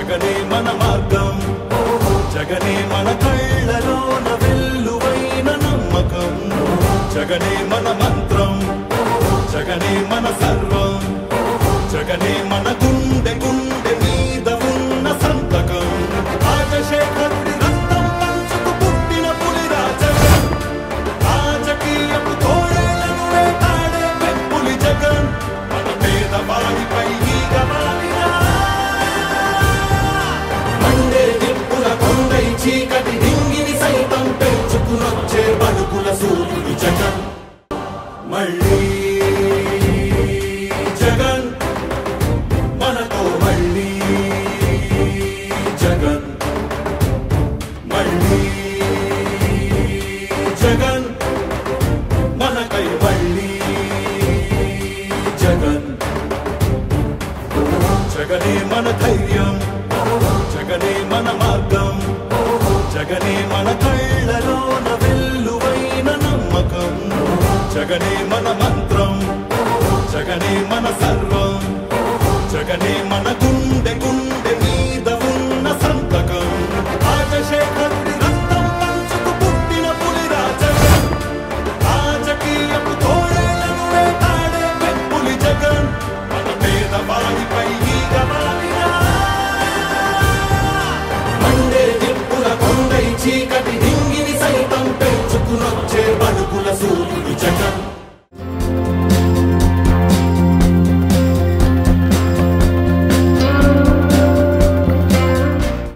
జగనే మన మార్గం జగనే మన కళ్ళలోన వెల్లువైన నమ్మకం జగనే మన మంత్రం జగనే మన సర్వం జగనే మన గుండె గుండె మీద ఉన్న సంతకం రాజశేఖరుడి రక్తం పంచుకు పుట్టిన పులిరా జగన్ రాజకీయపు తోడేళ్లను వేటాడే పెప్పులి జగన్ మన పేదవాడిపై ఈగ వాలినా మండే నిప్పుల కొండై చీకటి డింగిని సైతం పెంచుకునొచ్చే బడుకుల సూర్యుడి జగన్ మళ్ళీ జగన్ మనతో మళ్ళీ జగన్ మళ్ళీ జగన్ మనకై మళ్ళీ జగన్ జగనే మన ధైర్యం జగనే మన